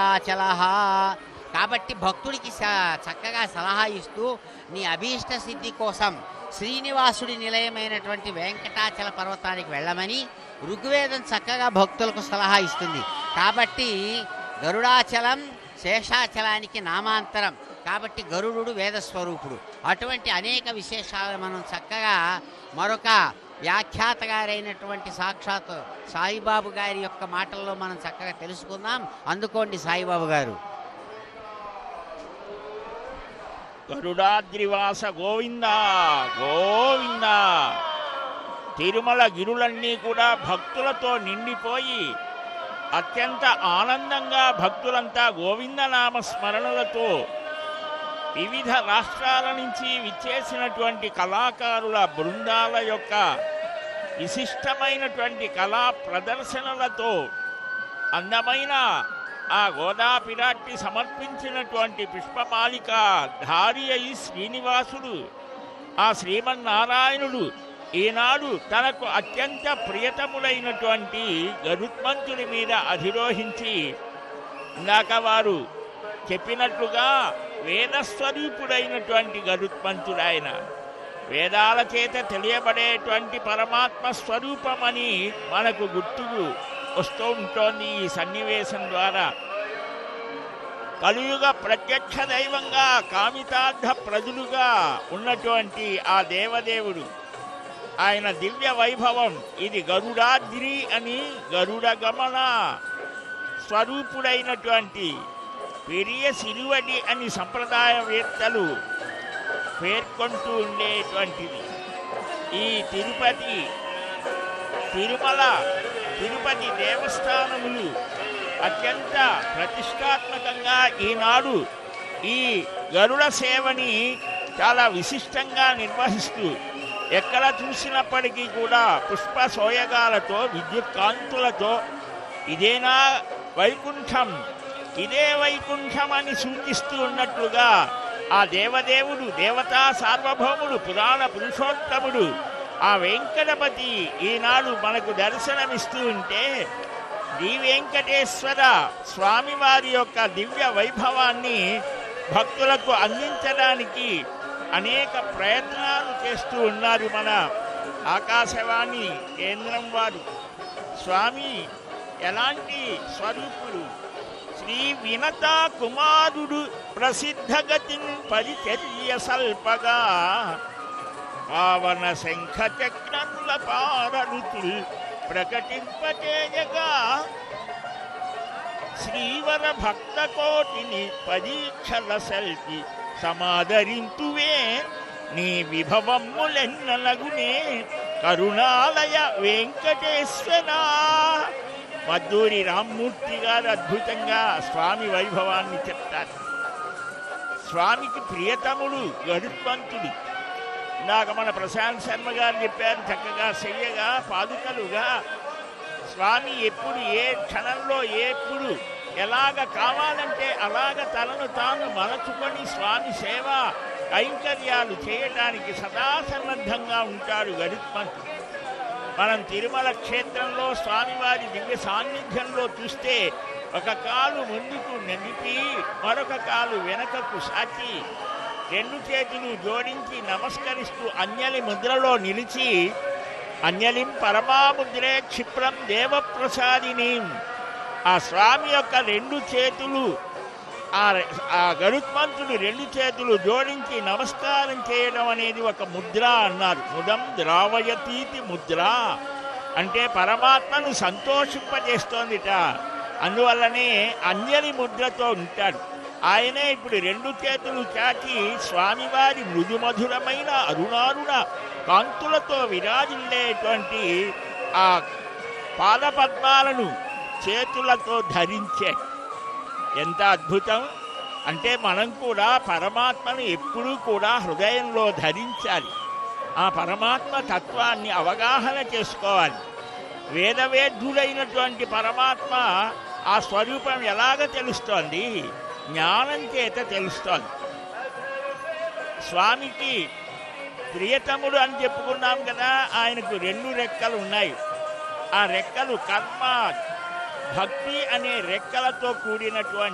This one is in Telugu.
గరుడాచల కాబట్టి భక్తుడికి స- చక్కగా సలహా ఇస్తూ నీ అభీష్ట సిద్ధి కోసం శ్రీనివాసుడి నిలయమైనటువంటి వెంకటాచల పర్వతానికి వెళ్ళమని ఋగ్వేదం చక్కగా భక్తులకు సలహా ఇస్తుంది కాబట్టి గరుడాచలం శేషాచలానికి నామాంతరం కాబట్టి గరుడు వేదస్వరూపుడు అటువంటి అనేక విశేషాలు మనం చక్కగా మరొక వ్యాఖ్యాత గారైనటువంటి సాక్షాత్ సాయిబాబు గారి యొక్క మాటల్లో మనం చక్కగా తెలుసుకుందాం అందుకోండి సాయిబాబు గారు గరుడాద్రివాస గోవింద గోవింద తిరుమల గిరులన్నీ కూడా భక్తులతో నిండిపోయి అత్యంత ఆనందంగా భక్తులంతా గోవిందనామ స్మరణలతో వివిధ రాష్ట్రాల నుంచి విచ్చేసినటువంటి కళాకారుల బృందాల యొక్క విశిష్టమైనటువంటి కళా ప్రదర్శనలతో అందమైన ఆ గోదాపిరాట్టి సమర్పించినటువంటి పుష్పమాలిక ధారి అయి శ్రీనివాసుడు ఆ శ్రీమన్నారాయణుడు ఈనాడు తనకు అత్యంత ప్రియతములైనటువంటి గరుత్మంతుడి మీద అధిరోహించి ఇందాక వారు చెప్పినట్లుగా వేదస్వరూపుడైనటువంటి గరుత్మంతుడు ఆయన వేదాల చేత తెలియబడేటువంటి పరమాత్మ స్వరూపమని మనకు గుర్తుకు వస్తూ ఉంటోంది ఈ సన్నివేశం ద్వారా కలియుగ ప్రత్యక్ష దైవంగా కామితార్థ ప్రజలుగా ఉన్నటువంటి ఆ దేవదేవుడు ఆయన దివ్య వైభవం ఇది గరుడాద్రి అని గరుడ గమన స్వరూపుడైనటువంటి పెరియ సిరువడి అని సంప్రదాయవేత్తలు పేర్కొంటూ ఉండేటువంటిది ఈ తిరుపతి తిరుమల తిరుపతి దేవస్థానములు అత్యంత ప్రతిష్టాత్మకంగా ఈనాడు ఈ గరుడ సేవని చాలా విశిష్టంగా నిర్వహిస్తూ ఎక్కడ చూసినప్పటికీ కూడా పుష్ప సోయగాలతో విద్యుత్ కాంతులతో ఇదేనా వైకుంఠం ఇదే వైకుంఠం అని సూచిస్తూ ఉన్నట్లుగా ఆ దేవదేవుడు దేవతా సార్వభౌముడు పురాణ పురుషోత్తముడు ఆ వెంకటపతి ఈనాడు మనకు దర్శనమిస్తూ ఉంటే శ్రీ వెంకటేశ్వర స్వామివారి యొక్క దివ్య వైభవాన్ని భక్తులకు అందించడానికి అనేక ప్రయత్నాలు చేస్తూ ఉన్నారు మన ఆకాశవాణి కేంద్రం వారు స్వామి ఎలాంటి స్వరూపుడు శ్రీ వినత కుమారుడు ప్రసిద్ధగతిన్ పరిచర్య సల్పగా పావన శంఖ చక్రముల పారరుతుల్ ప్రకటింపచేయగా శ్రీవర భక్త కోటిని పరీక్షల సెల్పి సమాదరింతువే నీ విభవమ్ములెన్నలగునే కరుణాలయ వెంకటేశ్వరా మద్దూరి రామ్మూర్తి గారు అద్భుతంగా స్వామి వైభవాన్ని చెప్తారు స్వామికి ప్రియతముడు గరుత్మంతుడు ఇందాక మన ప్రశాంత్ శర్మ గారు చెప్పారు చక్కగా చెయ్యగా పాదుకలుగా స్వామి ఎప్పుడు ఏ క్షణంలో ఎప్పుడు ఎలాగ కావాలంటే అలాగ తనను తాను మలచుకొని స్వామి సేవ కైంకర్యాలు చేయటానికి సదా సన్నద్ధంగా ఉంటాడు గరుత్మంతుడు మనం తిరుమల క్షేత్రంలో స్వామివారి దివ్య సాన్నిధ్యంలో చూస్తే ఒక కాలు ముందుకు నిలిపి మరొక కాలు వెనకకు సాచి రెండు చేతులు జోడించి నమస్కరిస్తూ అంజలి ముద్రలో నిలిచి అంజలిం పరమాముద్రే క్షిప్రం దేవప్రసాదిని ఆ స్వామి యొక్క రెండు చేతులు ఆ ఆ గరుత్మంతుడు రెండు చేతులు జోడించి నమస్కారం చేయడం అనేది ఒక ముద్ర అన్నారు ముదం ద్రావయతీతి ముద్ర అంటే పరమాత్మను సంతోషింపజేస్తోందిట అందువల్లనే అంజలి ముద్రతో ఉంటాడు ఆయనే ఇప్పుడు రెండు చేతులు చాచి స్వామివారి మృదుమధురమైన అరుణారుణ కాంతులతో విరాజిల్లేటువంటి ఆ పాదపద్మాలను చేతులతో ధరించే ఎంత అద్భుతం అంటే మనం కూడా పరమాత్మను ఎప్పుడూ కూడా హృదయంలో ధరించాలి ఆ పరమాత్మ తత్వాన్ని అవగాహన చేసుకోవాలి వేదవేద్యుడైనటువంటి పరమాత్మ ఆ స్వరూపం ఎలాగ తెలుస్తోంది జ్ఞానం చేత తెలుస్తోంది స్వామికి ప్రియతముడు అని చెప్పుకున్నాం కదా ఆయనకు రెండు రెక్కలు ఉన్నాయి ఆ రెక్కలు కర్మ భక్తి అనే రెక్కలతో కూడినటువంటి